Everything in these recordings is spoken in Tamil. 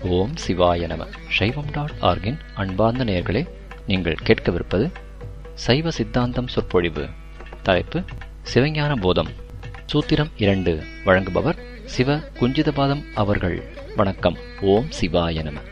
ஓம் சிவாய நம சைவம் டாட் ஆர்கின் அன்பார்ந்த நேயர்களே நீங்கள் கேட்கவிருப்பது சைவ சித்தாந்தம் சொற்பொழிவு தலைப்பு சிவஞான போதம் சூத்திரம் இரண்டு வழங்குபவர் சிவ குஞ்சிதபாதம் அவர்கள் வணக்கம் ஓம் சிவாய நம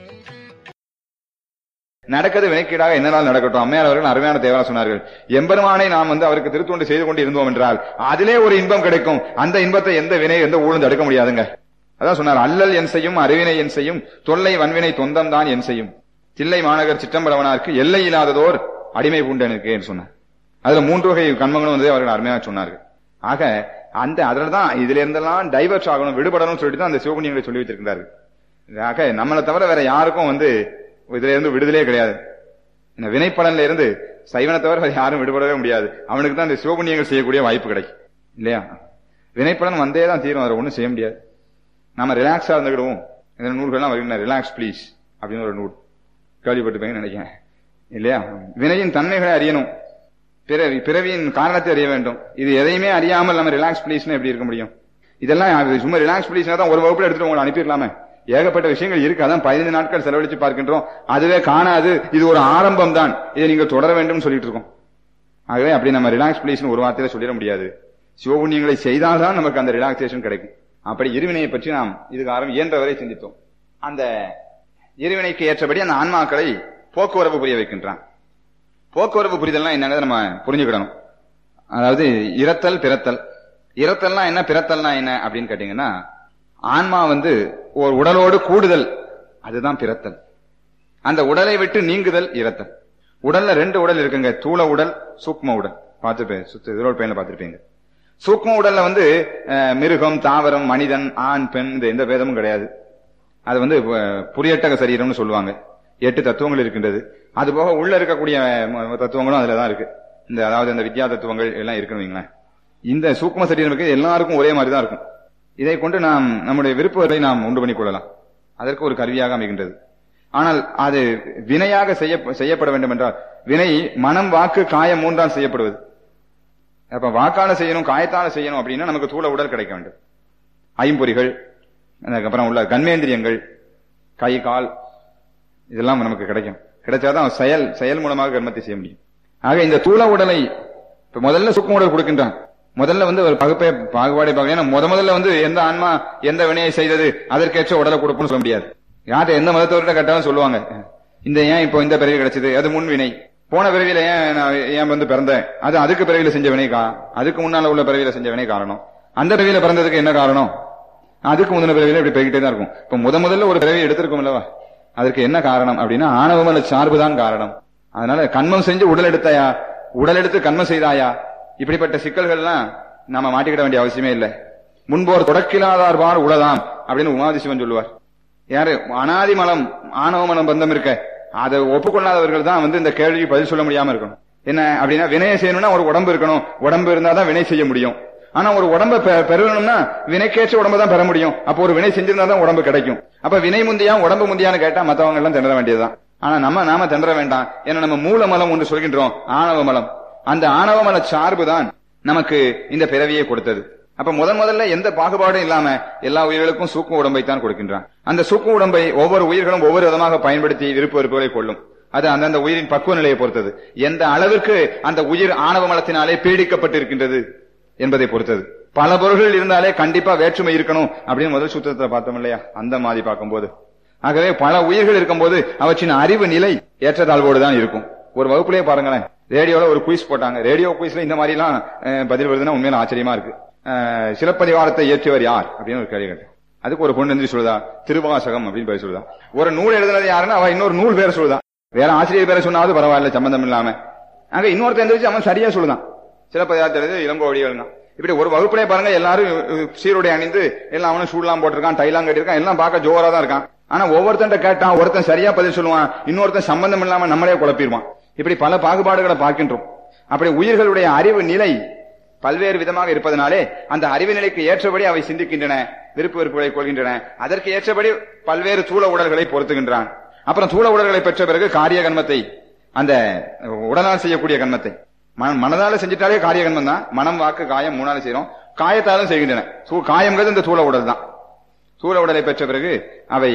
நடக்கிறது வினைக்கீடாக என்ன நாள் நடக்கட்டும் அம்மையார் அவர்கள் அருமையான தேவரா சொன்னார்கள் எம்பெருமானை நாம் வந்து அவருக்கு திருத்தொண்டு செய்து கொண்டு இருந்தோம் என்றால் அதிலே ஒரு இன்பம் கிடைக்கும் அந்த இன்பத்தை எந்த வினை எந்த ஊழலும் தடுக்க முடியாதுங்க அதான் சொன்னார் அல்லல் என் செய்யும் அறிவினை என் செய்யும் தொல்லை வன்வினை தொந்தம் தான் என் செய்யும் தில்லை மாநகர் சிற்றம்பலவனாருக்கு எல்லை இல்லாததோர் அடிமை பூண்டனுக்கு என்று சொன்னார் அதுல மூன்று வகை கண்மங்களும் வந்து அவர்கள் அருமையாக சொன்னார்கள் ஆக அந்த அதுல தான் இதுல இருந்தெல்லாம் டைவர்ட் ஆகணும் விடுபடணும்னு சொல்லிட்டு தான் அந்த சிவபுண்ணியங்களை சொல்லி வச்சிருக்கிறார்கள் ஆக நம்மளை தவிர வேற யாருக்கும் வந்து இதுல இருந்து விடுதலே கிடையாது இந்த வினைப்பலன்ல இருந்து சைவனை தவிர வேற யாரும் விடுபடவே முடியாது அவனுக்கு தான் இந்த சிவபுண்ணியங்கள் செய்யக்கூடிய வாய்ப்பு கிடைக்கும் இல்லையா வினைப்பலன் வந்தே தான் தீரும் அதை ஒன்றும் செய்ய முடியாது நாம ரிலாக்ஸா இருந்துக்கிடுவோம் இந்த நூல்கள்லாம் வருகின்றன ரிலாக்ஸ் ப்ளீஸ் அப்படின்னு ஒரு நூல் கேள்விப்பட்டிருப்பீங்கன்னு நினைக்கிறேன் இல்லையா வினையின் தன்மைகளை அறியணும் பிறவி பிறவியின் காரணத்தை அறிய வேண்டும் இது எதையுமே அறியாமல் நம்ம ரிலாக்ஸ் ப்ளீஸ்னு எப்படி இருக்க முடியும் இதெல்லாம் சும்மா ரிலாக்ஸ் ப்ளீஸ்னா தான் ஒரு வகுப்புல எடுத்துட்டு உங்களை அனுப்பிடலாமே ஏகப்பட்ட விஷயங்கள் இருக்கு அதான் பதினைந்து நாட்கள் செலவழிச்சு பார்க்கின்றோம் அதுவே காணாது இது ஒரு ஆரம்பம் தான் இதை நீங்க தொடர வேண்டும் சொல்லிட்டு இருக்கோம் ஆகவே அப்படி நம்ம ரிலாக்ஸ் ப்ளீஸ்னு ஒரு வார்த்தையில சொல்லிட முடியாது சிவபுண்ணியங்களை செய்தால்தான் நமக்கு அந்த ரிலாக்ஸேஷன் கிடைக்கும் அப்படி இருவினையை பற்றி நாம் இதுக்கு ஆரம்பம் இயன்றவரை சிந்தித்தோம் அந்த இருவினைக்கு ஏற்றபடி அந்த ஆன்மாக்களை போக்குவரவு புரிய வைக்கின்றான் போக்குவரவு புரிதல்னா என்னங்கிறத நம்ம புரிஞ்சுக்கிடணும் அதாவது இறத்தல் பிறத்தல் இறத்தல்னா என்ன பிறத்தல்னா என்ன அப்படின்னு கேட்டீங்கன்னா ஆன்மா வந்து ஒரு உடலோடு கூடுதல் அதுதான் பிறத்தல் அந்த உடலை விட்டு நீங்குதல் இறத்தல் உடல்ல ரெண்டு உடல் இருக்குங்க தூள உடல் சூக்ம உடல் பார்த்துப்பேன் இதோட பையன்ல பார்த்திருப்பீங்க சூக்ம உடல்ல வந்து மிருகம் தாவரம் மனிதன் ஆண் பெண் இந்த எந்த பேதமும் கிடையாது அது வந்து புரியட்டக சரீரம்னு சொல்லுவாங்க எட்டு தத்துவங்கள் இருக்கின்றது அது போக உள்ள இருக்கக்கூடிய தத்துவங்களும் அதுலதான் இருக்கு இந்த அதாவது இந்த வித்யா தத்துவங்கள் எல்லாம் இருக்குன்னு இந்த சூக்ம சரீரம் எல்லாருக்கும் ஒரே மாதிரி தான் இருக்கும் இதை கொண்டு நாம் நம்முடைய விருப்பத்தை நாம் உண்டு பண்ணிக் கொள்ளலாம் அதற்கு ஒரு கருவியாக அமைகின்றது ஆனால் அது வினையாக செய்ய செய்யப்பட வேண்டும் என்றால் வினை மனம் வாக்கு காயம் மூன்றால் செய்யப்படுவது அப்ப வாக்கால செய்யணும் காயத்தால செய்யணும் அப்படின்னா நமக்கு தூள உடல் கிடைக்க வேண்டும் ஐம்பொறிகள் அதுக்கப்புறம் உள்ள கண்மேந்திரியங்கள் கை கால் இதெல்லாம் நமக்கு கிடைக்கும் கிடைச்சாதான் செயல் செயல் மூலமாக கர்மத்தை செய்ய முடியும் ஆக இந்த தூள உடலை இப்ப முதல்ல சுக்கம் உடல் கொடுக்கின்றான் முதல்ல வந்து ஒரு பகுப்பை பாகுபாடை பார்க்க முத முதல்ல வந்து எந்த ஆன்மா எந்த வினையை செய்தது அதற்கேற்ற உடலை கொடுப்புன்னு சொல்ல முடியாது யார்கிட்ட எந்த மதத்தவர்கிட்ட கேட்டாலும் சொல்லுவாங்க இந்த ஏன் இப்போ இந்த பிறவி கிடைச்சது அது முன் வினை போன பிறவியில ஏன் நான் ஏன் வந்து பிறந்தேன் அது அதுக்கு பிறவியில செஞ்ச வினை கா அதுக்கு முன்னால உள்ள பிறவியில செஞ்ச வினை காரணம் அந்த பிறவியில பிறந்ததுக்கு என்ன காரணம் அதுக்கு முந்தின பிறவியில இப்படி போய்கிட்டே தான் இருக்கும் இப்ப முத முதல்ல ஒரு பிறவி எடுத்திருக்கும் இல்லவா அதற்கு என்ன காரணம் அப்படின்னா ஆணவமல சார்பு தான் காரணம் அதனால கண்மம் செஞ்சு உடல் எடுத்தாயா உடல் எடுத்து கண்மம் செய்தாயா இப்படிப்பட்ட சிக்கல்கள்லாம் நாம மாட்டிக்கிட வேண்டிய அவசியமே இல்லை முன்போர் தொடக்கிலாதார் பார் உளதாம் அப்படின்னு உமாதிசிவன் சொல்லுவார் யாரு அனாதி மலம் ஆணவ மலம் பந்தம் இருக்க அதை ஒப்புக்கொள்ளாதவர்கள் தான் வந்து இந்த கேள்விக்கு பதில் சொல்ல முடியாம இருக்கணும் என்ன அப்படின்னா வினையை செய்யணும்னா ஒரு உடம்பு இருக்கணும் உடம்பு இருந்தாதான் வினை செய்ய முடியும் ஆனா ஒரு உடம்பை பெறணும்னா வினைக்கேற்ற உடம்பு தான் பெற முடியும் அப்போ ஒரு வினை செஞ்சிருந்தா தான் உடம்பு கிடைக்கும் அப்ப வினை முந்தியா உடம்பு முந்தியான்னு கேட்டா மத்தவங்க எல்லாம் திணற வேண்டியதுதான் ஆனா நம்ம நாம திணற வேண்டாம் ஏன்னா நம்ம மூல மலம் ஒன்று சொல்கின்றோம் ஆணவ மலம் அந்த ஆணவ மல சார்பு தான் நமக்கு இந்த பிறவியை கொடுத்தது அப்ப முதன் முதல்ல எந்த பாகுபாடும் இல்லாம எல்லா உயிர்களுக்கும் சூக்கும் உடம்பை தான் கொடுக்கின்றான் அந்த சூக்கும் உடம்பை ஒவ்வொரு உயிர்களும் ஒவ்வொரு விதமாக பயன்படுத்தி விருப்ப வெறுப்புகளை கொள்ளும் அது அந்தந்த உயிரின் பக்குவ நிலையை பொறுத்தது எந்த அளவிற்கு அந்த உயிர் ஆணவ மலத்தினாலே பீடிக்கப்பட்டிருக்கின்றது என்பதை பொறுத்தது பல பொருள்கள் இருந்தாலே கண்டிப்பா வேற்றுமை இருக்கணும் அப்படின்னு முதல் சூத்திரத்தை பார்த்தோம் இல்லையா அந்த மாதிரி பார்க்கும்போது ஆகவே பல உயிர்கள் இருக்கும்போது அவற்றின் அறிவு நிலை ஏற்றத்தாழ்வோடு தான் இருக்கும் ஒரு வகுப்புலயே பாருங்களேன் ரேடியோல ஒரு குயிஸ் போட்டாங்க ரேடியோ குயிஸ்ல இந்த மாதிரி எல்லாம் பதில் வருதுன்னா உண்மையில ஆச்சரியமா இருக்கு சிலப்பதிகாரத்தை இயற்றியவர் யார் அப்படின்னு ஒரு கேள்வி கேட்டேன் அதுக்கு ஒரு பொண்ணு வந்து சொல்லுதா திருவாசகம் அப்படின்னு பேர் சொல்லுதா ஒரு நூல் எழுதுனது யாருன்னா அவ இன்னொரு நூல் பேரை சொல்லுதா வேற ஆசிரியர் பேரை சொன்னாவது பரவாயில்ல சம்பந்தம் இல்லாம அங்க இன்னொருத்தர் எந்திரிச்சு அவன் சரியா சொல்லுதான் சிலப்பதிகாரத்தை எழுதி இளங்கோ வழிகள் இப்படி ஒரு வகுப்புலே பாருங்க எல்லாரும் சீருடை அணிந்து எல்லாம் அவனும் ஷூலாம் போட்டிருக்கான் டைலாம் கட்டிருக்கான் எல்லாம் பார்க்க ஜோரா தான் இருக்கான் ஆனா ஒவ்வொருத்தன் கேட்டான் ஒருத்தன் சரியா பதில் சொல்லுவான் இன்னொருத்தன் சம்பந்தம் இல்லாம நம்மளே குழப்பிடுவான் இப்படி பல பாகுபாடுகளை பார்க்கின்றோம் அப்படி உயிர்களுடைய அறிவு நிலை பல்வேறு விதமாக இருப்பதனாலே அந்த அறிவு நிலைக்கு ஏற்றபடி அவை சிந்திக்கின்றன விருப்பு வெறுப்புகளை கொள்கின்றன அதற்கு ஏற்றபடி பல்வேறு தூள உடல்களை பொருத்துகின்றான் அப்புறம் தூள உடல்களை பெற்ற பிறகு காரிய கண்மத்தை அந்த உடலால் செய்யக்கூடிய கண்மத்தை மனதால செஞ்சிட்டாலே காரிய கண்மம் தான் மனம் வாக்கு காயம் மூணால செய்யறோம் காயத்தாலும் செய்கின்றன காயம்ங்கிறது இந்த தூள உடல் தான் சூழ உடலை பெற்ற பிறகு அவை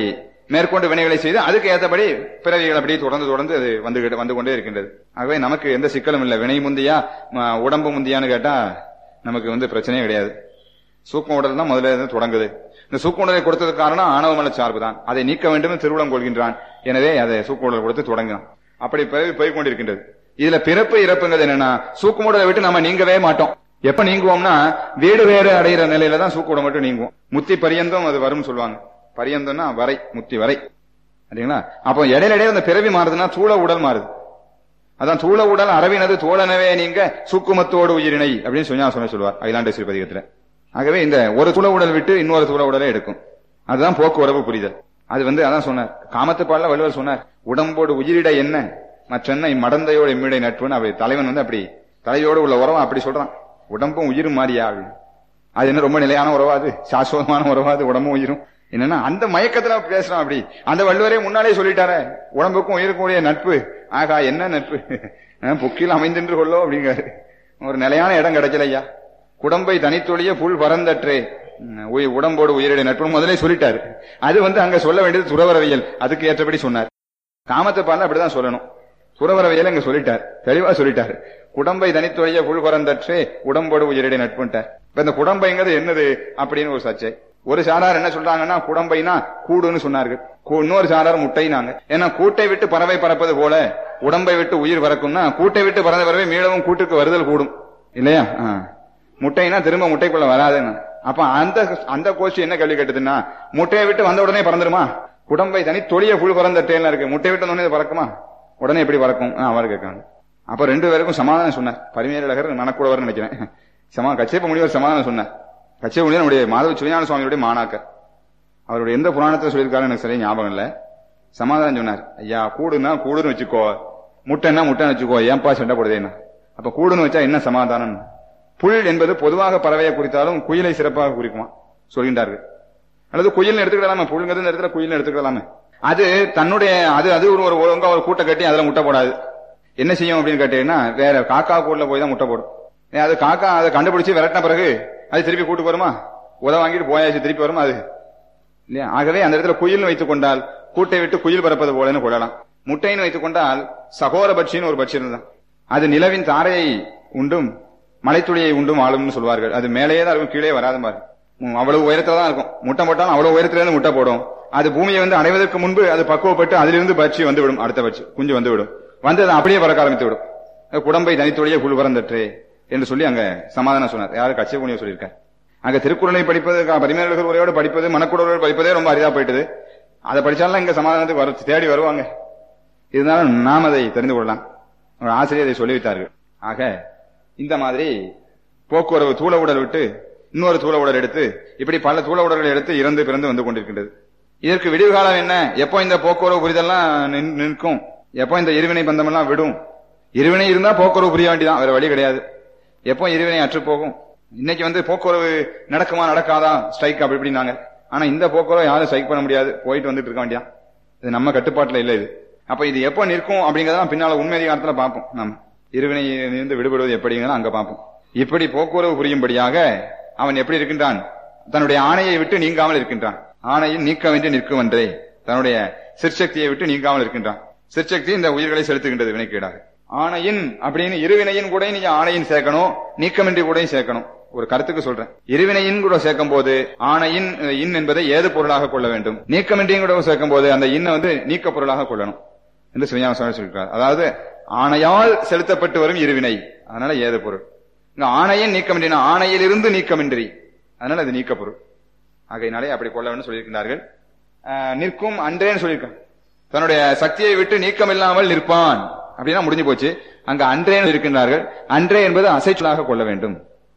மேற்கொண்டு வினைகளை செய்து அதுக்கு ஏற்றபடி பிறவிகள் அப்படி தொடர்ந்து தொடர்ந்து அது வந்து வந்து கொண்டே இருக்கின்றது ஆகவே நமக்கு எந்த சிக்கலும் இல்லை வினை முந்தியா ம, உடம்பு முந்தியான்னு கேட்டா நமக்கு வந்து பிரச்சனையே கிடையாது சூக்கம் உடல் தான் முதல்ல இருந்து தொடங்குது இந்த சூக்க உடலை கொடுத்ததுக்கு காரணம் ஆணவமல சார்பு தான் அதை நீக்க வேண்டும் என்று திருவுளம் கொள்கின்றான் எனவே அதை சூக்க உடல் கொடுத்து தொடங்கினான் அப்படி பிறகு போய் கொண்டிருக்கின்றது இதுல பிறப்பு இறப்புங்கிறது என்னன்னா சூக்கு உடலை விட்டு நம்ம நீங்கவே மாட்டோம் எப்ப நீங்குவோம்னா வீடு வேறு அடைகிற நிலையில தான் சூக்கு உடல் மட்டும் நீங்குவோம் முத்தி பரியந்தம் அது வரும்னு சொல்லுவாங்க பரியந்தம்னா வரை முத்தி வரை சரிங்களா அப்போ இடையில இடையில அந்த பிறவி மாறுதுன்னா தூள உடல் மாறுது அதான் தூள உடல் அரவினது தோழனவே நீங்க சூக்குமத்தோடு உயிரினை அப்படின்னு சொன்னா சொன்ன சொல்லுவார் அகிலாண்டேஸ்வரி பதிகத்துல ஆகவே இந்த ஒரு துள உடல் விட்டு இன்னொரு துள உடலை எடுக்கும் அதுதான் போக்குவரவு புரிதல் அது வந்து அதான் சொன்னார் காமத்து பாடல வள்ளுவர் சொன்னார் உடம்போடு உயிரிட என்ன மற்றென்ன இம்மடந்தையோடு எம்மிடை நட்புன்னு அப்படி தலைவன் வந்து அப்படி தலையோடு உள்ள உறவா அப்படி சொல்றான் உடம்பும் உயிரும் மாறியா அப்படின்னு அது என்ன ரொம்ப நிலையான உறவா அது சாஸ்வதமான உறவா அது உடம்பும் உயிரும் என்னன்னா அந்த மயக்கத்துல பேசுறான் அப்படி அந்த வள்ளுவரே முன்னாலே சொல்லிட்டாரே உடம்புக்கும் உயிருக்கும் உடைய நட்பு ஆகா என்ன நட்பு அஹ் புக்கில் அமைந்தின்று கொள்ளோ அப்படிங்காரு ஒரு நிலையான இடம் கிடைக்கல ஐயா குடம்பை தனித்தொழிய புல் பரந்தற்றே உம், உய்- உடம்போடு உயிரிட நட்பு முதலே சொல்லிட்டாரு அது வந்து அங்க சொல்ல வேண்டியது துறவரவியல் அதுக்கு ஏற்றபடி சொன்னார் காமத்தை பாடல அப்படிதான் சொல்லணும் துறவரவியல் அங்க சொல்லிட்டார் தெளிவா சொல்லிட்டாரு குடம்பை தனித்தொழிய புல் பரந்தற்றே உடம்போடு உயிரிட நட்புன்ட்டார் இப்ப இந்த குடம்பைங்கிறது என்னது அப்படின்னு ஒரு சர்ச்சை ஒரு சாரார் என்ன சொல்றாங்கன்னா குடம்பைனா கூடுன்னு சொன்னார்கள் கூ- இன்னொரு சாரார் முட்டைனாங்க ஏன்னா கூட்டை விட்டு பறவை பறப்பது போல உடம்பை விட்டு உயிர் பறக்கும்னா கூட்டை விட்டு பறந்த பறவை மீளவும் கூட்டுக்கு வருதல் கூடும் இல்லையா ஆ. முட்டைனா திரும்ப முட்டைக்குள்ள வராதுன்னு அப்ப அந்த அந்த கோஷ்டி என்ன கேள்வி கேட்டதுன்னா முட்டையை விட்டு வந்த உடனே பறந்துருமா குடம்பை தனி தொழிய புல் பறந்த டேல இருக்கு முட்டை விட்டு வந்த உடனே இது பறக்குமா உடனே எப்படி பறக்கும் ஆ, அவர் கேட்காங்க அப்ப ரெண்டு பேருக்கும் சமாதானம் சொன்னார் பரிமேலழகர் மனக்கூடவர் நினைக்கிறேன் சமா கச்சேப்ப முனிவர் சமாதானம் சொன்னார் கச்சேப்ப முனிவர் நம்முடைய மாதவ சிவஞான சுவாமியுடைய மாணாக்கர் அவருடைய எந்த புராணத்தை சொல்லியிருக்காரு எனக்கு சரியா ஞாபகம் இல்ல சமாதானம் சொன்னார் ஐயா கூடுனா கூடுன்னு வச்சுக்கோ முட்டைன்னா முட்டைன்னு வச்சுக்கோ ஏன்பா சண்டை போடுதேன்னா அப்ப கூடுன்னு வச்சா என்ன சமாதானம் புல் என்பது பொதுவாக பறவையை குறித்தாலும் குயிலை சிறப்பாக குறிக்குமா சொல்கின்றார்கள் அல்லது குயில் எடுத்துக்கிடலாமே புல்ங்கிறது இந்த இடத்துல குயில் எடுத்துக்கிடலாமே அது தன்னுடைய அது அது ஒரு ஒரு ஒழுங்கா ஒரு கூட்டை கட்டி அதுல முட்டை போடாது என்ன செய்யும் அப்படின்னு கேட்டீங்கன்னா வேற காக்கா கூடல போய் தான் முட்டை போடும் ஏன் அது காக்கா அதை கண்டுபிடிச்சு விரட்டின பிறகு அது திருப்பி கூட்டு வருமா உத வாங்கிட்டு போயாச்சு திருப்பி வருமா அது இல்லையா ஆகவே அந்த இடத்துல குயில் வைத்துக் கொண்டால் கூட்டை விட்டு குயில் பறப்பது போலன்னு கொள்ளலாம் முட்டைன்னு வைத்துக் கொண்டால் சகோர பட்சின்னு ஒரு பட்சி இருந்தான் அது நிலவின் தாரையை உண்டும் மலைத்துளியை உண்டும் ஆளும்னு சொல்வார்கள் அது மேலேயே தான் இருக்கும் கீழே வராத மாதிரி உம், அவ்வளவு உயரத்துல தான் இருக்கும் முட்டை போட்டாலும் அவ்வளவு உயரத்துல இருந்து முட்டை போடும் அது பூமியை வந்து அடைவதற்கு முன்பு அது பக்குவப்பட்டு அதிலிருந்து பட்சி வந்து விடும் அடுத்த பட்சி குஞ்சு வந்து விடும் வந்து அது அப்படியே பறக்க ஆரம்பித்து விடும் அது குடம்பை தனித்தொழிய புல் பறந்தற்றே என்று சொல்லி அங்க சமாதானம் சொன்னார் யாரு கட்சி புனிய சொல்லியிருக்கார் அங்க திருக்குறளை படிப்பது க- பரிமேலழகர் உரையோடு படிப்பது மனக்குடலோடு படிப்பதே ரொம்ப அரிதா போயிட்டது அதை படிச்சாலும் இங்க சமாதானத்துக்கு வர தேடி வருவாங்க இருந்தாலும் நாம் அதை தெரிந்து கொள்ளலாம் ஒரு ஆசிரியர் இதை சொல்லிவிட்டார்கள் ஆக இந்த மாதிரி போக்குவரவு தூள உடல் விட்டு இன்னொரு தூள உடல் எடுத்து இப்படி பல தூள உடல்களை எடுத்து இறந்து பிறந்து வந்து கொண்டிருக்கின்றது இதற்கு விடிவு காலம் என்ன எப்போ இந்த போக்குவரவு புரிதெல்லாம் நின்- நிற்கும் எப்போ இந்த இருவினை பந்தமெல்லாம் விடும் இருவினை இருந்தா போக்குவரவு புரிய வேண்டியதான் வேற வழி கிடையாது எப்போ இருவினை அற்று போகும் இன்னைக்கு வந்து போக்குவரவு நடக்குமா நடக்காதா ஸ்ட்ரைக் அப்படி இப்படினாங்க ஆனா இந்த போக்குவரவு யாரும் ஸ்ட்ரைக் பண்ண முடியாது போயிட்டு வந்துட்டு இருக்க வேண்டியதான் இது நம்ம கட்டுப்பாட்டுல இல்ல இது அப்ப இது எப்போ நிற்கும் அப்படிங்கறத பின்னால உண்மை அதிகாரத்துல பார்ப்போம் நம்ம இருவினையிலிருந்து விடுபடுவது எப்படிங்கிறத அங்க பார்ப்போம் இப்படி போக்குவரவு புரியும்படியாக அவன் எப்படி இருக்கின்றான் தன்னுடைய ஆணையை விட்டு நீங்காமல் இருக்கின்றான் ஆணையில் நீக்கவென்று நிற்குவன்றே தன்னுடைய சிற்சக்தியை விட்டு நீங்காமல் இருக்கின்றான் சிற்சக்தி இந்த உயிர்களை செலுத்துகின்றது வினைக்கீடாக ஆணையின் அப்படின்னு இருவினையின் கூட நீங்க ஆணையின் சேர்க்கணும் நீக்கமின்றி கூட சேர்க்கணும் ஒரு கருத்துக்கு சொல்றேன் இருவினையின் கூட சேர்க்கும் போது ஆணையின் அஹ், இன் என்பதை ஏது பொருளாக கொள்ள வேண்டும் நீக்கமின்றியும் கூட சேர்க்கும் போது அந்த இன்னை வந்து நீக்க பொருளாக கொள்ளணும் என்று சிவஞான சுவாமி சொல்லியிருக்கார் அதாவது ஆணையால் செலுத்தப்பட்டு வரும் இருவினை அதனால ஏது பொருள் இங்க ஆணையின் நீக்கமின்றினா ஆணையிலிருந்து நீக்கமின்றி அதனால அது நீக்க பொருள் ஆகையினாலே அப்படி கொள்ள வேண்டும் சொல்லியிருக்கிறார்கள் ஆஹ், நிற்கும் அன்றேன்னு சொல்லியிருக்காங்க தன்னுடைய சக்தியை விட்டு நீக்கம் இல்லாமல் நிற்பான் அப்படின்னா முடிஞ்சு போச்சு அங்க அன்றேன்னு இருக்கின்றார்கள் அன்றே என்பது அசைச்சொல்லாக கொள்ள வேண்டும்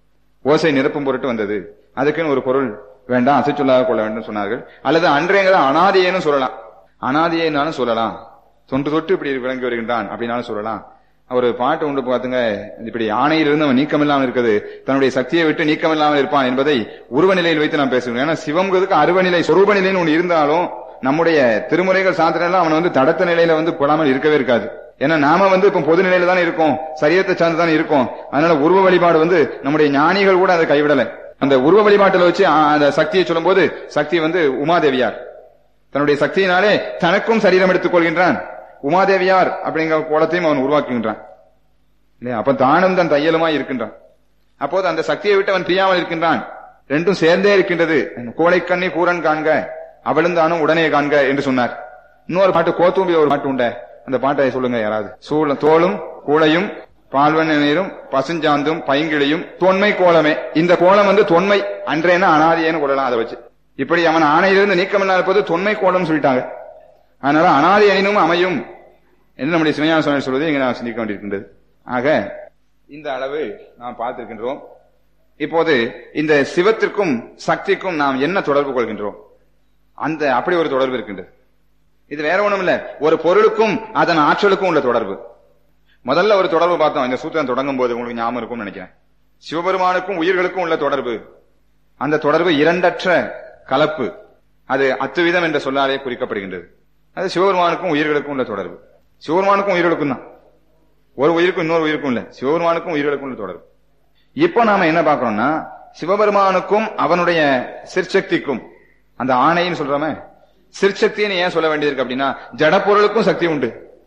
ஓசை நிரப்பும் பொருட்டு வந்தது அதுக்குன்னு ஒரு பொருள் வேண்டாம் அசைச்சொல்லாக கொள்ள வேண்டும் சொன்னார்கள் அல்லது அன்றேங்கிறத அனாதியேன்னு சொல்லலாம் அனாதியேனாலும் சொல்லலாம் தொன்று தொட்டு இப்படி விளங்கி வருகின்றான் அப்படின்னாலும் சொல்லலாம் ஒரு பாட்டு உண்டு பாத்துங்க இப்படி ஆணையிலிருந்து அவன் நீக்கமில்லாமல் இருக்குது தன்னுடைய சக்தியை விட்டு நீக்கமில்லாமல் இருப்பான் என்பதை உருவ நிலையில் வைத்து நாம் பேசுகிறோம் ஏன்னா சிவம்ங்கிறதுக்கு அருவநிலை சொரூப நிலைன்னு ஒன்று இருந்தாலும் நம்முடைய திருமுறைகள் சாத்திரம் அவன் வந்து தடத்த நிலையில வந்து படாமல் இருக்கவே இருக்காது ஏன்னா நாம வந்து இப்ப பொது நிலையில தானே இருக்கோம் சரியத்தை சார்ந்து தானே இருக்கோம் அதனால உருவ வழிபாடு வந்து நம்முடைய ஞானிகள் கூட அதை கைவிடல அந்த உருவ வழிபாட்டுல வச்சு ஆ, அந்த சக்தியை சொல்லும்போது சக்தி வந்து உமாதேவியார் தன்னுடைய சக்தியினாலே தனக்கும் சரீரம் எடுத்துக் கொள்கின்றான் உமாதேவியார் அப்படிங்கிற கோலத்தையும் அவன் உருவாக்குகின்றான் இல்லையா அப்ப தானும் தன் தையலுமாய் இருக்கின்றான் அப்போது அந்த சக்தியை விட்டு அவன் பிரியாமல் இருக்கின்றான் ரெண்டும் சேர்ந்தே இருக்கின்றது கோழைக்கண்ணி கூரன் காண்க அவளும் தானும் உடனே காண்க என்று சொன்னார் இன்னொரு பாட்டு கோத்தூம்பி ஒரு பாட்டு உண்ட அந்த பாட்டை சொல்லுங்க யாராவது சூழ தோளும் கூளையும் பால்வன நீரும் பசுஞ்சாந்தும் பைங்கிளியும் தொன்மை கோலமே இந்த கோலம் வந்து தொன்மை அன்றேன்னா அனாதியேன்னு கொள்ளலாம் அதை வச்சு இப்படி அவன் ஆணையிலிருந்து நீக்கமில்லா இருப்பது தொன்மை கோலம் சொல்லிட்டாங்க அதனால அனாதி எனினும் அமையும் என்று நம்முடைய சிவஞான சுவாமி சொல்வது இங்க நாம் சிந்திக்க வேண்டியிருக்கின்றது ஆக இந்த அளவு நாம் பார்த்திருக்கின்றோம் இப்போது இந்த சிவத்திற்கும் சக்திக்கும் நாம் என்ன தொடர்பு கொள்கின்றோம் அந்த அப்படி ஒரு தொடர்பு இருக்கின்றது இது வேற ஒண்ணும் இல்ல ஒரு பொருளுக்கும் அதன் ஆற்றலுக்கும் உள்ள தொடர்பு முதல்ல ஒரு தொடர்பு பார்த்தோம் இந்த சூத்திரம் தொடங்கும் போது உங்களுக்கு ஞாபகம் இருக்கும்னு நினைக்கிறேன் சிவபெருமானுக்கும் உயிர்களுக்கும் உள்ள தொடர்பு அந்த தொடர்பு இரண்டற்ற கலப்பு அது அத்துவிதம் என்ற சொல்லாலே குறிக்கப்படுகின்றது அது சிவபெருமானுக்கும் உயிர்களுக்கும் உள்ள தொடர்பு சிவபெருமானுக்கும் உயிர்களுக்கும் தான் ஒரு உயிருக்கும் இன்னொரு உயிருக்கும் இல்ல சிவபெருமானுக்கும் உயிர்களுக்கும் உள்ள தொடர்பு இப்போ நாம என்ன பார்க்கறோம்னா சிவபெருமானுக்கும் அவனுடைய சிற்சக்திக்கும் அந்த ஆணைன்னு சொல்றோமே சிற்சக்தின்னு ஏன் சொல்ல வேண்டியிருக்கு அப்படின்னா ஜடப்பொருளுக்கும் சக்தி உண்டு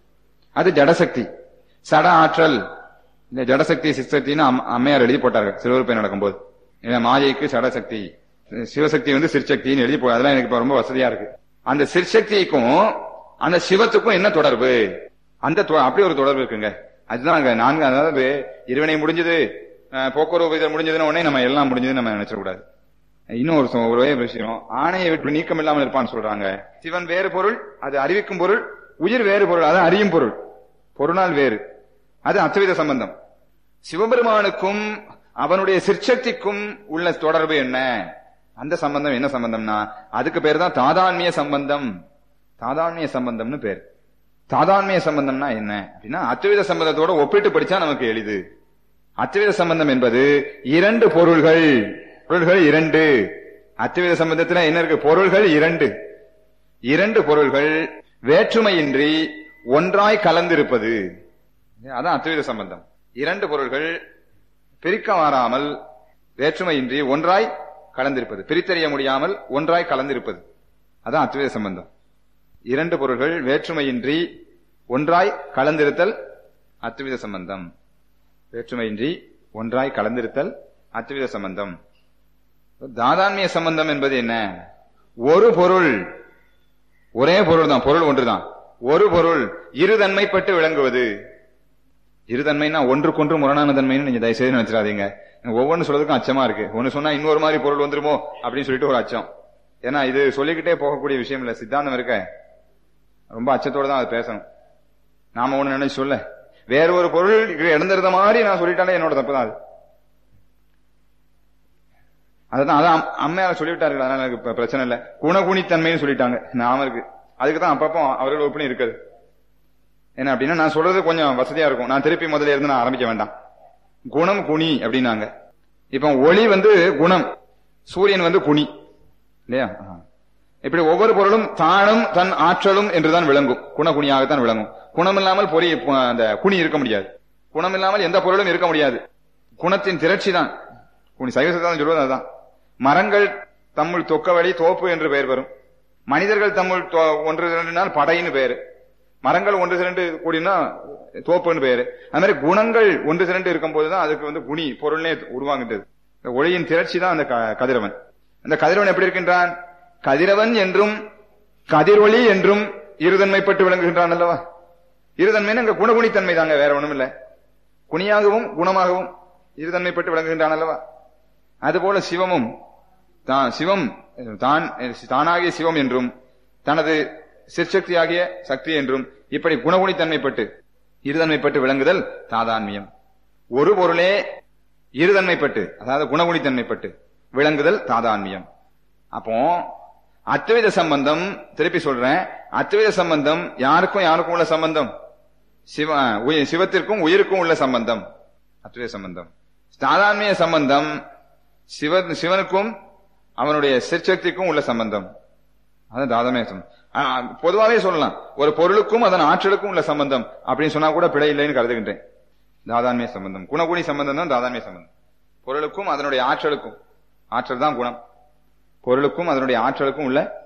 அது ஜடசக்தி சட ஆற்றல் இந்த ஜடசக்தி சிற்சக்தின்னு அம்- அம்மையார் எழுதி போட்டார்கள் சிறுவருப்பை நடக்கும்போது ஏன்னா மாயைக்கு சடசக்தி சிவசக்தி வந்து சிற்சக்தின்னு எழுதி போ அதெல்லாம் எனக்கு இப்ப ரொம்ப வசதியா இருக்கு அந்த சிற்சக்திக்கும் அந்த சிவத்துக்கும் என்ன தொடர்பு அந்த தொ- அப்படி ஒரு தொடர்பு இருக்குங்க அதுதான் அங்க நான்கு அதாவது இருவினை முடிஞ்சது அஹ், போக்குவரவு இதழ் முடிஞ்சதுன்னு உடனே நம்ம எல்லாம் முடிஞ்சதுன்னு நம்ம நினைச்சிடக்கூடாது இன்னும் ஒரு சொ- ஒரே விஷயம் ஆணையை விட்டு நீக்கம் இல்லாமல் இருப்பான்னு சொல்றாங்க சிவன் வேறு பொருள் அது அறிவிக்கும் பொருள் உயிர் வேறு பொருள் அது அறியும் பொருள் பொருளால் வேறு அது அத்வைத சம்பந்தம் சிவபெருமானுக்கும் அவனுடைய சிற்சக்திக்கும் உள்ள தொடர்பு என்ன அந்த சம்பந்தம் என்ன சம்பந்தம்னா அதுக்கு பேர் தான் தாதான்மிய சம்பந்தம் தாதான்மிய சம்பந்தம்னு பேர் தாதான்மிய சம்பந்தம்னா என்ன அப்படின்னா அத்வைத சம்பந்தத்தோட ஒப்பிட்டு படிச்சா நமக்கு எளிது அத்வைத சம்பந்தம் என்பது இரண்டு பொருள்கள் பொருள்கள் இரண்டு அத்வைத சம்பந்தத்துல என்ன இருக்கு பொருள்கள் இரண்டு இரண்டு பொருள்கள் வேற்றுமையின்றி ஒன்றாய் கலந்திருப்பது அதான் அத்வைத சம்பந்தம் இரண்டு பொருள்கள் பிரிக்க மாறாமல் வேற்றுமையின்றி ஒன்றாய் கலந்திருப்பது பிரித்தறிய முடியாமல் ஒன்றாய் கலந்திருப்பது அதான் அத்வைத சம்பந்தம் இரண்டு பொருள்கள் வேற்றுமையின்றி ஒன்றாய் கலந்திருத்தல் அத்வைத சம்பந்தம் வேற்றுமையின்றி ஒன்றாய் கலந்திருத்தல் அத்வைத சம்பந்தம் தாதான்மிய சம்பந்தம் என்பது என்ன ஒரு பொருள் ஒரே பொருள் தான் பொருள் ஒன்றுதான் ஒரு பொருள் இருதன்மைப்பட்டு விளங்குவது இருதன்மைனா ஒன்றுக்கொன்று முரணான தன்மைன்னு நீங்க தயவு செய்து நினைச்சிடாதீங்க ஒவ்வொன்னு சொல்றதுக்கும் அச்சமா இருக்கு ஒன்னு சொன்னா இன்னொரு மாதிரி பொருள் வந்துருமோ அப்படின்னு சொல்லிட்டு ஒரு அச்சம் ஏன்னா இது சொல்லிக்கிட்டே போகக்கூடிய விஷயம் இல்ல சித்தாந்தம் இருக்க ரொம்ப அச்சத்தோட தான் அது பேசணும் நாம ஒண்ணு நினைச்சு சொல்ல வேற ஒரு பொருள் இழந்திருந்த மாதிரி நான் சொல்லிட்டாலே என்னோட தப்பு தான் அது அதுதான் அதான் அம்- அம்மையார் சொல்லிவிட்டார்கள் அதனால எனக்கு இப்ப பிரச்சனை இல்ல குணகுணித்தன்மைன்னு சொல்லிட்டாங்க நாம இருக்கு அதுக்கு தான் அப்பப்போ அவர்கள் ஒப்பனை இருக்குது என்ன அப்படின்னா நான் சொல்றது கொஞ்சம் வசதியா இருக்கும் நான் திருப்பி முதல்ல இருந்து நான் ஆரம்பிக்க வேண்டாம் குணம் குணி அப்படின்னாங்க இப்ப ஒளி வந்து குணம் சூரியன் வந்து குணி இல்லையா ஆ. இப்படி ஒவ்வொரு பொருளும் தானும் தன் ஆற்றலும் என்றுதான் விளங்கும் குணகுணியாகத்தான் விளங்கும் குணம் இல்லாமல் பொறி அந்த குணி இருக்க முடியாது குணம் இல்லாமல் எந்த பொருளும் இருக்க முடியாது குணத்தின் திரட்சி தான் குணி சைவ சித்தாந்தம் சொல்வது அதுதான் மரங்கள் தம்முள் தொக்க வழி தோப்பு என்று பெயர் வரும் மனிதர்கள் தம்முள் தொ- ஒன்று இரண்டு நாள் படைன்னு பெயர் மரங்கள் ஒன்று இரண்டு கூடினா தோப்புன்னு பெயரு அது மாதிரி குணங்கள் ஒன்று இரண்டு இருக்கும் போதுதான் அதுக்கு வந்து குணி பொருள்னே உருவாகின்றது இந்த ஒளியின் திரட்சி தான் அந்த க- கதிரவன் அந்த கதிரவன் எப்படி இருக்கின்றான் கதிரவன் என்றும் கதிரொளி என்றும் இருதன்மைப்பட்டு விளங்குகின்றான் அல்லவா இருதன்மைன்னு அங்க குணகுணித்தன்மை தாங்க வேற ஒண்ணும் இல்ல குணியாகவும் குணமாகவும் இருதன்மைப்பட்டு விளங்குகின்றான் அல்லவா அதுபோல சிவமும் தான் சிவம் தான் தானாகிய சிவம் என்றும் தனது சிற்சக்தியாகிய சக்தி என்றும் இப்படி குணகுணித்தன்மைப்பட்டு இருதன்மைப்பட்டு விளங்குதல் தாதான்மியம் ஒரு பொருளே இருதன்மைப்பட்டு அதாவது குணகுணித்தன்மைப்பட்டு விளங்குதல் தாதான்மியம் அப்போ அத்வைத சம்பந்தம் திருப்பி சொல்றேன் அத்வைத சம்பந்தம் யாருக்கும் யாருக்கும் உள்ள சம்பந்தம் சிவ உயி- சிவத்திற்கும் உயிருக்கும் உள்ள சம்பந்தம் அத்வைத சம்பந்தம் தாதான்மிய சம்பந்தம் சிவ சிவனுக்கும் அவனுடைய சிற்சக்திக்கும் உள்ள சம்பந்தம் அது தாதான்மிய சம்பந்தம் ஆ, பொதுவாவே சொல்லலாம் ஒரு பொருளுக்கும் அதன் ஆற்றலுக்கும் உள்ள சம்பந்தம் அப்படின்னு சொன்னா கூட பிழை இல்லைன்னு கருதுகின்றேன் தாதான்மிய சம்பந்தம் குணகுணி சம்பந்தம் தான் தாதான்மிய சம்பந்தம் பொருளுக்கும் அதனுடைய ஆற்றலுக்கும் ஆற்றல் தான் குணம் பொருளுக்கும் அதனுடைய ஆற்றலுக்கும் உள்ள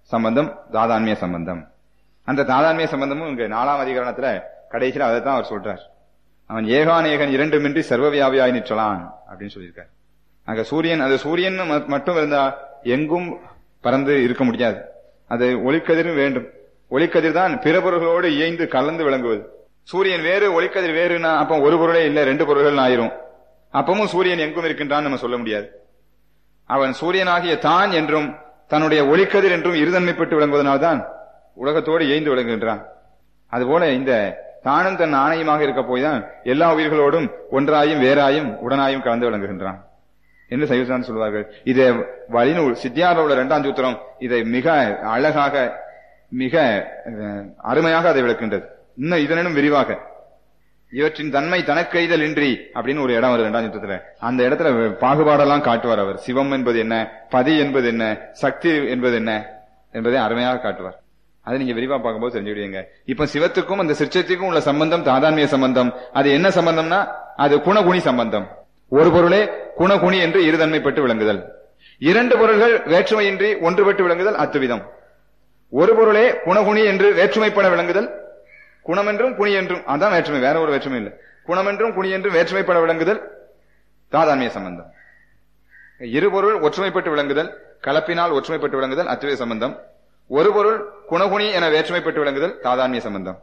சம்பந்தம் தாதான்மிய சம்பந்தம் அந்த தாதான்மிய சம்பந்தமும் இங்க நாலாம் அதிகரணத்துல கடைசியில் அதை தான் அவர் சொல்றார் அவன் ஏகானேகன் இரண்டுமின்றி சர்வவியாபியாய் நிற்றலான் அப்படின்னு சொல்லியிருக்கார் அங்க சூரியன் அது சூரியன் ம- மட்டும் இருந்தா எங்கும் பறந்து இருக்க முடியாது அது ஒளிக்கதிரும் வேண்டும் ஒளிக்கதிர் தான் பிற பொருள்களோடு இயைந்து கலந்து விளங்குவது சூரியன் வேறு ஒளிக்கதிர் வேறுனா அப்ப ஒரு பொருளே இல்ல ரெண்டு பொருள்கள் ஆயிரும் அப்பவும் சூரியன் எங்கும் இருக்கின்றான் நம்ம சொல்ல முடியாது அவன் சூரியனாகிய தான் என்றும் தன்னுடைய ஒளிக்கதிர் என்றும் இருதன்மைப்பட்டு விளங்குவதனால்தான் உலகத்தோடு இயைந்து விளங்குகின்றான் அதுபோல இந்த தானும் தன் ஆணையமாக இருக்க போய்தான் எல்லா உயிர்களோடும் ஒன்றாயும் வேறாயும் உடனாயும் கலந்து விளங்குகின்றான் என்று சைவசான் சொல்வார்கள் இதை வழிநூல் சித்தியாரோட இரண்டாம் சூத்திரம் இதை மிக அழகாக மிக அஹ், அருமையாக அதை விளக்கின்றது இன்னும் இதனும் விரிவாக இவற்றின் தன்மை தனக்கெய்தல் இன்றி அப்படின்னு ஒரு இடம் வருது இரண்டாம் யுத்தத்துல அந்த இடத்துல பாகுபாடெல்லாம் காட்டுவார் அவர் சிவம் என்பது என்ன பதி என்பது என்ன சக்தி என்பது என்ன என்பதை அருமையாக காட்டுவார் அதை நீங்க விரிவா பார்க்கும்போது தெரிஞ்சுடுவீங்க இப்ப சிவத்துக்கும் அந்த சிற்சத்துக்கும் உள்ள சம்பந்தம் தாதான்மிய சம்பந்தம் அது என்ன சம்பந்தம்னா அது குணகுணி சம்பந்தம் ஒரு பொருளே குணகுணி என்று இருதன்மைப்பட்டு விளங்குதல் இரண்டு பொருள்கள் வேற்றுமையின்றி ஒன்றுபட்டு விளங்குதல் அத்துவிதம் ஒரு பொருளே குணகுணி என்று வேற்றுமைப்பட விளங்குதல் குணம் என்றும் குணி என்றும் அதான் வேற்றுமை வேற ஒரு வேற்றுமை இல்லை குணம் என்றும் குணி என்றும் வேற்றுமைப்பட விளங்குதல் தாதான்மிய சம்பந்தம் இருபொருள் ஒற்றுமைப்பட்டு விளங்குதல் கலப்பினால் ஒற்றுமைப்பட்டு விளங்குதல் அத்துவே சம்பந்தம் ஒரு பொருள் குணகுணி என வேற்றுமைப்பட்டு விளங்குதல் தாதான்மிய சம்பந்தம்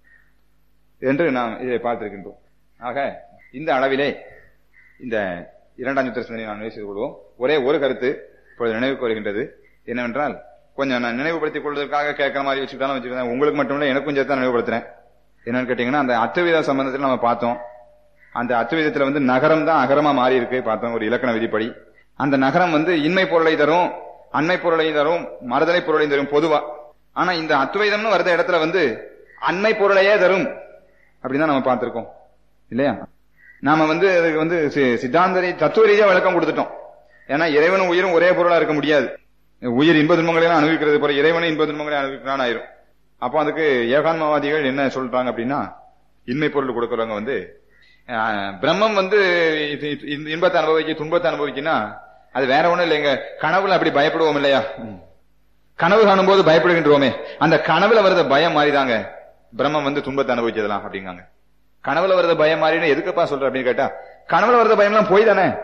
என்று நாம் இதை பார்த்திருக்கின்றோம் ஆக இந்த அளவிலே இந்த இரண்டாம் யுத்த சிந்தனை நாம் நினைவு செய்து கொள்வோம் ஒரே ஒரு கருத்து இப்பொழுது நினைவுக்கு வருகின்றது என்னவென்றால் கொஞ்சம் நான் நினைவுபடுத்திக் கொள்வதற்காக கேட்கிற மாதிரி வச்சுக்கிட்டாலும் வச்சுக்கிட்டேன் உங்களுக்கு மட்டும் இல்ல எனக்கும் சேர்த்து தான் நினைவுபடுத்துறேன் என்னன்னு கேட்டீங்கன்னா அந்த அத்துவித சம்பந்தத்தில் நம்ம பார்த்தோம் அந்த அத்துவிதத்துல வந்து நகரம் தான் அகரமா மாறி இருக்கு பார்த்தோம் ஒரு இலக்கண விதிப்படி அந்த நகரம் வந்து இன்மை பொருளை தரும் அண்மை பொருளை தரும் மறுதலை பொருளை தரும் பொதுவா ஆனா இந்த அத்துவைதம்னு வருத இடத்துல வந்து அண்மை பொருளையே தரும் அப்படின்னு நம்ம பார்த்திருக்கோம் இல்லையா நாம வந்து அதுக்கு வந்து சி- சித்தாந்த ரீ- தத்துவ ரீதியா விளக்கம் கொடுத்துட்டோம் ஏன்னா இறைவனும் உயிரும் ஒரே பொருளா இருக்க முடியாது உயிர் இன்ப துன்பங்களை எல்லாம் அனுபவிக்கிறது போல இறைவனும் இன்ப துன்பங்களை அனுபவிக்கிறான் ஆயிரும் அப்போ அதுக்கு ஏகான்மவாதிகள் என்ன சொல்றாங்க அப்படின்னா இன்மை பொருள் கொடுக்கறவங்க வந்து ஆஹ், பிரம்மம் வந்து இது- இது- இந்த இன்பத்தை அனுபவிக்க துன்பத்தை அனுபவிக்குன்னா அது வேற ஒண்ணும் இல்லைங்க கனவுல அப்படி பயப்படுவோம் இல்லையா ம். கனவு காணும் போது பயப்படுகின்றோமே அந்த கனவுல வரத பயம் மாறிதாங்க பிரம்மம் வந்து துன்பத்தை அனுபவிச்சதெல்லாம் அப்படிங்காங்க கனவுல வரத பயம் மாறின்னு எதுக்குப்பா சொல்ற அப்படின்னு கேட்டா கனவுல வரத பயம் எல்லாம் போய் தானே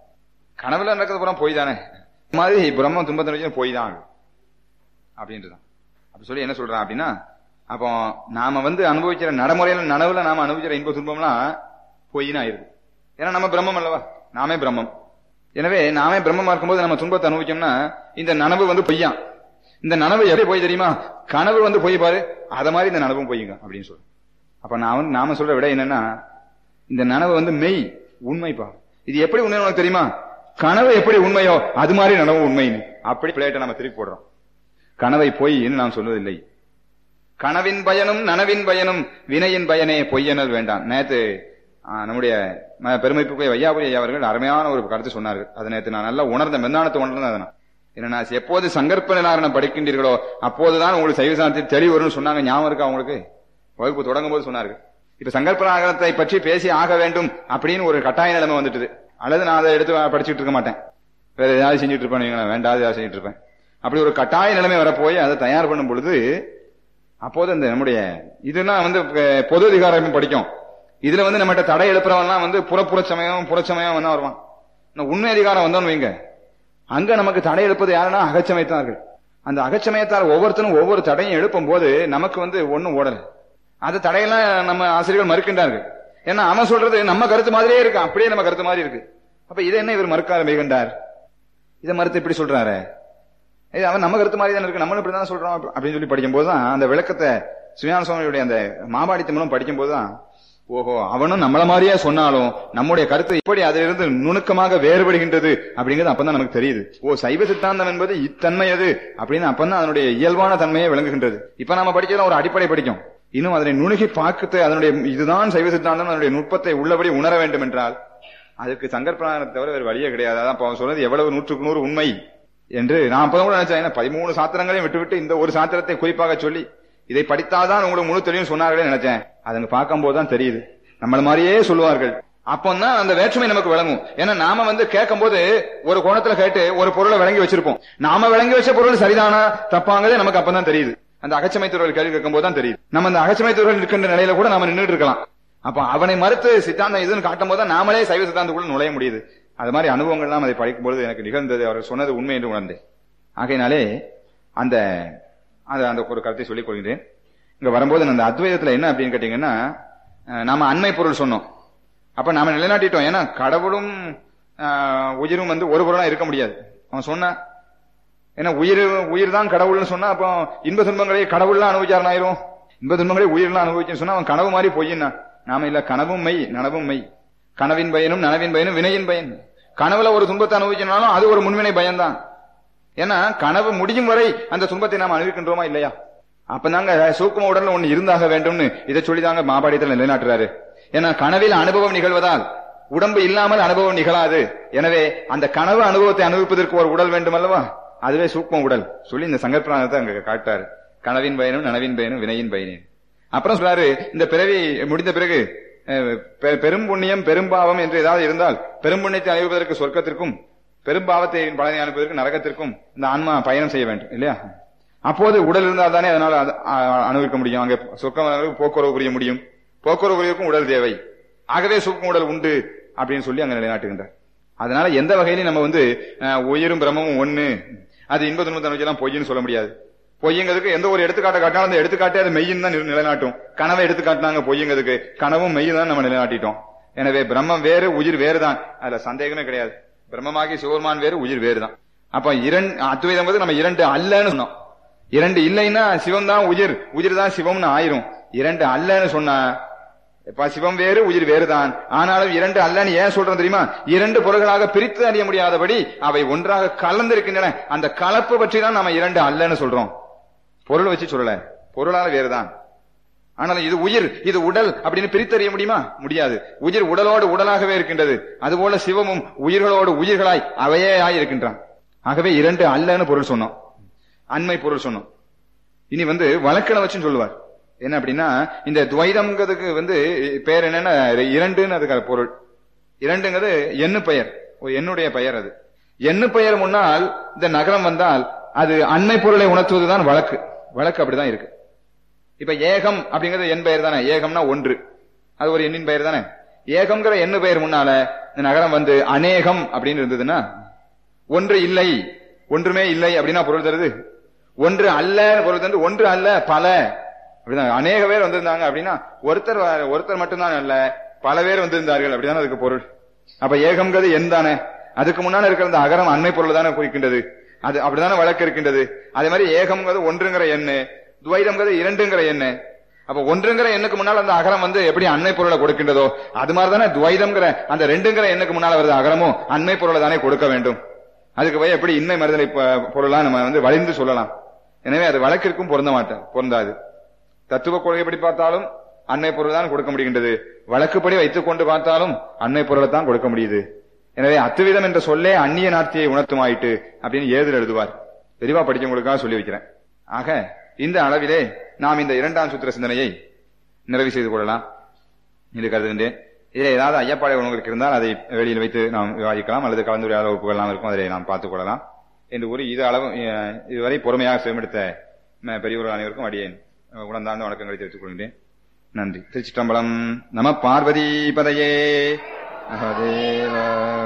கனவுல நடக்கிறது பூரா போய் தானே இந்த மாதிரி பிரம்மம் துன்பத்தை அனுபவிச்சது போய் தான் அப்படின்றதான் அப்படி சொல்லி என்ன சொல்றான் அப்படின்னா அப்போ நாம வந்து அனுபவிக்கிற நடைமுறையில நனவுல நாம அனுபவிக்கிற இன்ப துன்பம்லாம் பொய்னு ஆயிருது ஏன்னா நம்ம பிரம்மம் அல்லவா நாமே பிரம்மம் எனவே நாமே பிரம்மமா இருக்கும்போது நம்ம துன்பத்தை அனுபவிச்சோம்னா இந்த நனவு வந்து பொய்யா இந்த நனவு எப்படி போய் தெரியுமா கனவு வந்து பொய் பாரு அத மாதிரி இந்த நனவும் பொய்யுங்க அப்படின்னு சொல்லு அப்ப நான் வந்து நாம சொல்ற விட என்னன்னா இந்த நனவு வந்து மெய் உண்மைப்பா இது எப்படி உண்மை உனக்கு தெரியுமா கனவு எப்படி உண்மையோ அது மாதிரி நனவு உண்மைன்னு அப்படி பிளேட்டை நம்ம திருப்பி போடுறோம் கனவை பொய் என்று நாம் சொல்வதில்லை கனவின் பயனும் நனவின் பயனும் வினையின் பயனே பொய்யனல் வேண்டாம் நேத்து ஆ, நம்முடைய ம- பெருமைப்புக்குரிய வையாபுரி ஐயா அவர்கள் அருமையான ஒரு கருத்து சொன்னார்கள் அதை நேத்து நான் நல்லா உணர்ந்த மென்னானத்தை உணர்ந்தேன் அதை நான். என்னன்னா எப்போது சங்கற்ப நிலாரணம் படிக்கின்றீர்களோ அப்போதுதான் உங்களுக்கு சைவ சாந்தத்தில் தெளிவு வரும்னு சொன்னாங்க ஞாபகம் இருக்கா உங்களுக்கு வகுப்பு தொடங்கும் போது சொன்னார்கள் இப்ப சங்கற்ப நாகரத்தை பற்றி பேசி ஆக வேண்டும் அப்படின்னு ஒரு கட்டாய நிலைமை வந்துட்டுது அல்லது நான் அதை எடுத்து படிச்சுட்டு இருக்க மாட்டேன் வேற ஏதாவது செஞ்சுட்டு இருப்பேன் வைங்களேன், வேண்டாத ஏதாவது செஞ்சுட்டு இருப்பேன் அப்படி ஒரு கட்டாய நிலைமை வரப்போய் அதை தயார் பண்ணும் பொழுது அப்போது அந்த நம்முடைய இதெல்லாம் வந்து அஹ், பொது அதிகாரம் படிக்கும் இதுல வந்து நம்மகிட்ட தடை எழுப்புறவன்லாம் வந்து புறப்புறச்சமயம் புறச்சமயம் வந்தா வருவான் இன்னும் உண்மை அதிகாரம் வந்தோன்னு வைங்க அங்க நமக்கு தடை எழுப்பது யாருன்னா அகச்சமயத்தார்கள் அந்த அகச்சமயத்தார் ஒவ்வொருத்தரும் ஒவ்வொரு தடையும் எழுப்பும் போது நமக்கு வந்து ஒண்ணும் ஓடல அந்த தடையெல்லாம் நம்ம ஆசிரியர்கள் மறுக்கின்றார்கள் ஏன்னா அவன் சொல்றது நம்ம கருத்து மாதிரியே இருக்கு அப்படியே நம்ம கருத்து மாதிரி இருக்கு அப்ப இதை என்ன இவர் மறுக்க ஆரம்பிக்கின்றார் இதை மறுத்து இப்படி சொல்றாரு இது அவன் நம்ம கருத்து மாதிரி தானே இருக்கு நம்மளும் இப்படி தான் சொல்றோம் அப்ப- அப்படின்னு சொல்லி படிக்கும்போது தான் அந்த விளக்கத்தை சுயான சுவாமியுடைய அந்த மாபாடித்த மூலம் படிக்கும்போது தான் ஓஹோ அவனும் நம்மள மாதிரியே சொன்னாலும் நம்முடைய கருத்து இப்படி அதிலிருந்து நுணுக்கமாக வேறுபடுகின்றது அப்படிங்கிறது அப்பதான் நமக்கு தெரியுது ஓ சைவ சித்தாந்தம் என்பது இத்தன்மை அது அப்படின்னு அப்பதான் அதனுடைய இயல்பான தன்மையே விளங்குகின்றது இப்ப நாம படிக்கிறோம் ஒரு அடிப்படை படிக்கும் இன்னும் அதனை நுணுகி பார்த்து அதனுடைய இதுதான் சைவ சித்தாந்தம் அதனுடைய நுட்பத்தை உள்ளபடி உணர வேண்டும் என்றால் அதுக்கு சங்கற்பனாரத்தை தவிர வேறு வழியே கிடையாது அதான் அப்ப அவன் சொன்னது எவ்வளவு நூற்றுக்கு நூறு உண்மை என்று நான் அப்பதான் கூட நினைச்சேன் ஏன்னா பதிமூணு சாத்திரங்களையும் விட்டுவிட்டு இந்த ஒரு சாத்திரத்தை குறிப்பாக சொல்லி இதை படித்தாதான் உங்களுக்கு முழு தெளிவும் சொன்னார்களே நினைச்சேன் அதுங்க பார்க்கும்போது தான் தெரியுது நம்மள மாதிரியே சொல்லுவார்கள் அப்போதான் அந்த வேற்றுமை நமக்கு விளங்கும் ஏன்னா நாம வந்து கேட்கும் போது ஒரு கோணத்துல கேட்டு ஒரு பொருளை விளங்கி வச்சிருப்போம் நாம விளங்கி வச்ச பொருள் சரிதானா தப்பாங்கிறதே நமக்கு அப்பதான் தெரியுது அந்த அகச்சமை துறையில் கேள்வி கேட்கும் போது தான் தெரியுது நம்ம அந்த அகச்சமை துறையில் இருக்கின்ற நிலையில கூட நம்ம நின்றுட்டு இருக்கலாம் அப்ப அவனை மறுத்து சித்தாந்தம் இதுன்னு காட்டும் போது நாமளே சைவ சித்தாந்தத்துக்குள்ள நுழைய முடியுது அது மாதிரி அனுபவங்கள்லாம் அதை படிக்கும் பொழுது எனக்கு நிகழ்ந்தது அவர் சொன்னது உண்மை என்று உணர்ந்தேன் ஆகையினாலே அந்த அந்த அந்த ஒரு கருத்தை சொல்லிக் கொள்கிறேன் இங்க வரும்போது அந்த அத்வைதத்துல என்ன அப்படின்னு கேட்டீங்கன்னா அஹ், நாம அண்மை பொருள் சொன்னோம் அப்ப நாம நிலைநாட்டிட்டோம் ஏன்னா கடவுளும் ஆஹ், உயிரும் வந்து ஒரு பொருளா இருக்க முடியாது அவன் சொன்னான் ஏன்னா உயிர் உயிர் தான் கடவுள்னு சொன்னா அப்போ இன்ப துன்பங்களை கடவுள்லாம் அனுபவிச்சாரன் ஆயிரும் இன்ப துன்பங்களை உயிரெல்லாம் அனுபவிச்சுன்னு சொன்னா அவன் கனவு மாதிரி பொய்யின்னா நாம இல்ல கனவும் மெய் நனவும் மெய் கனவின் பயனும் நனவின் பயனும் வினையின் பயன் கனவுல ஒரு துன்பத்தை அனுபவிச்சனாலும் அது ஒரு முன்வினை பயன்தான் ஏன்னா கனவு முடியும் வரை அந்த துன்பத்தை நாம் அனுபவிக்கின்றோமா இல்லையா அப்பதாங்க சூக்கும உடல்ல ஒண்ணு இருந்தாக வேண்டும்னு இதை சொல்லிதாங்க மாபாடியத்தில் நிலைநாட்டுறாரு ஏன்னா கனவில் அனுபவம் நிகழ்வதால் உடம்பு இல்லாமல் அனுபவம் நிகழாது எனவே அந்த கனவு அனுபவத்தை அனுபவிப்பதற்கு ஒரு உடல் வேண்டும் அல்லவா அதுவே சூக்ம உடல் சொல்லி இந்த சங்கற்பனானத்தை அங்க காட்டாரு கனவின் பயனும் நனவின் பயனும் வினையின் பயனே அப்புறம் சொல்றாரு இந்த பிறவி முடிந்த பிறகு அஹ், பெ- பெரும் புண்ணியம் பெரும்பாவம் என்று ஏதாவது இருந்தால் பெரும் புண்ணியத்தை அனுபவிப்பதற்கு சொர்க்கத்திற்கும் பெரும்பாவத்தை பலனை அனுப்புவதற்கு நரகத்திற்கும் இந்த ஆன்மா பயணம் செய்ய வேண்டும் இல்லையா அப்போது உடல் இருந்தால் தானே அதனால அது- அ- அனுபவிக்க முடியும் அங்க சொர்க்கம் போக்குவரவு புரிய முடியும் போக்குவரவு புரியக்கும் உடல் தேவை ஆகவே சூக்கும் உடல் உண்டு அப்படின்னு சொல்லி அங்க நிலைநாட்டுகின்றார் அதனால எந்த வகையிலும் நம்ம வந்து அஹ், உயிரும் பிரம்மமும் ஒண்ணு அது இன்ப துன்பத்தை நோக்கி பொய்ன்னு சொல்ல முடியாது பொய்யுங்கிறதுக்கு எந்த ஒரு எடுத்துக்காட்டை காட்டினாலும் அந்த எடுத்துக்காட்டே அது மெய்யின் தான் நிலை- நிலைநாட்டும் கனவை எடுத்துக்காட்டினாங்க பொய்யுங்கிறதுக்கு கனவும் மெய்யும் தான் நம்ம நிலைநாட்டிட்டோம் எனவே பிரம்மம் வேறு உயிர் வேறு தான் அதுல சந்தேகமே கிடையாது பிரம்மமாகி சிவபெருமான் வேறு உயிர் வேறு தான் அப்ப இரண்டு அத்வைதம் வந்து நம்ம இரண்டு அல்லன்னு சொன்னோம் இரண்டு இல்லைன்னா சிவம் தான் உயிர் உயிர் தான் சிவம்னு ஆயிரும் இரண்டு அல்லன்னு சொன்னா இப்ப சிவம் வேறு உயிர் வேறுதான் ஆனாலும் இரண்டு அல்லன்னு ஏன் சொல்றோம் தெரியுமா இரண்டு பொருள்களாக பிரித்து அறிய முடியாதபடி அவை ஒன்றாக கலந்திருக்கின்றன அந்த கலப்பு பற்றி தான் நாம இரண்டு அல்லன்னு சொல்றோம் பொருள் வச்சு சொல்லல பொருளால வேறுதான் ஆனால் இது உயிர் இது உடல் அப்படின்னு பிரித்தறிய முடியுமா முடியாது உயிர் உடலோடு உடலாகவே இருக்கின்றது அதுபோல சிவமும் உயிர்களோடு உயிர்களாய் அவையே ஆய் இருக்கின்றான் ஆகவே இரண்டு அல்லன்னு பொருள் சொன்னோம் அண்மை பொருள் சொன்னோம் இனி வந்து வழக்கின வச்சுன்னு சொல்லுவார் என்ன அப்படின்னா இந்த துவைதம்ங்கிறதுக்கு வந்து பேர் என்னன்னா இரண்டுன்னு அதுக்கு பொருள் இரண்டுங்கிறது எண்ணு பெயர் ஒரு எண்ணுடைய பெயர் அது எண்ணு பெயர் முன்னால் இந்த நகரம் வந்தால் அது அண்மை பொருளை உணர்த்துவதுதான் வழக்கு வழக்கு அப்படிதான் இருக்கு இப்ப ஏகம் அப்படிங்கிறது என் பெயர் தானே ஏகம்னா ஒன்று அது ஒரு எண்ணின் பெயர் தானே ஏகம்ங்கிற எண்ணு பெயர் முன்னால இந்த நகரம் வந்து அநேகம் அப்படின்னு இருந்ததுன்னா ஒன்று இல்லை ஒன்றுமே இல்லை அப்படின்னா பொருள் தருது ஒன்று அல்ல பொருள் தந்து ஒன்று அல்ல பல அப்படிதான் அநேக பேர் வந்திருந்தாங்க அப்படின்னா ஒருத்தர் வ- ஒருத்தர் மட்டும்தான் அல்ல பல பேர் வந்திருந்தார்கள் அப்படிதான் அதுக்கு பொருள் அப்ப ஏகம்ங்கிறது எண் தானே அதுக்கு முன்னால இருக்கிற அந்த அகரம் அண்மை பொருள் தானே குறிக்கின்றது அது அப்படிதானே வழக்கு இருக்கின்றது அதே மாதிரி ஏகம்ங்கிறது ஒன்றுங்கிற எண்ணு துவைதம்ங்கிறது இரண்டுங்கிற எண்ணு அப்ப ஒன்றுங்கிற எண்ணுக்கு முன்னால் அந்த அகரம் வந்து எப்படி அண்மை பொருளை கொடுக்கின்றதோ அது மாதிரி தானே துவைதம்ங்கிற அந்த ரெண்டுங்கிற எண்ணுக்கு முன்னால வருது அகரமும் அண்மை பொருளை தானே கொடுக்க வேண்டும் அதுக்கு போய் எப்படி இன்மை மறுதலை ப- பொருளா நம்ம வந்து வலிந்து சொல்லலாம் எனவே அது வழக்கிற்கும் பொருந்த மாட்டேன் பொருந்தாது தத்துவ கொள்கைப்படி பார்த்தாலும் அன்னை பொருள் தான் கொடுக்க முடிகின்றது வழக்குப்படி வைத்துக் கொண்டு பார்த்தாலும் அன்னை பொருளை தான் கொடுக்க முடியுது எனவே அத்துவிதம் என்ற சொல்லே அந்நிய நாட்டியை உணர்த்துமாயிட்டு அப்படின்னு ஏதில் எழுதுவார் தெளிவா படிச்சவங்களுக்காக சொல்லி வைக்கிறேன் ஆக இந்த அளவிலே நாம் இந்த இரண்டாம் சூத்திர சிந்தனையை நிறைவு செய்து கொள்ளலாம் என்று கருதுகின்றேன் இதில் ஏதாவது ஐயப்பாடு உங்களுக்கு இருந்தால் அதை வெளியில் வைத்து நாம் விவாதிக்கலாம் அல்லது கலந்துரையாடல் வகுப்புகள்லாம் இருக்கும் அதை நாம் பார்த்துக் கொள்ளலாம் என்று கூறி இது அளவு அஹ், இதுவரை பொறுமையாக செவிமெடுத்த அஹ், பெரியவர்கள் அனைவருக்கும் அடியேன் அஹ், உணர்ந்தார்ந்த வணக்கங்களை தெரிவித்துக் கொள்கிறேன் நன்றி திருச்சிற்றம்பலம் நம பார்வதி பதையே மகாதேவ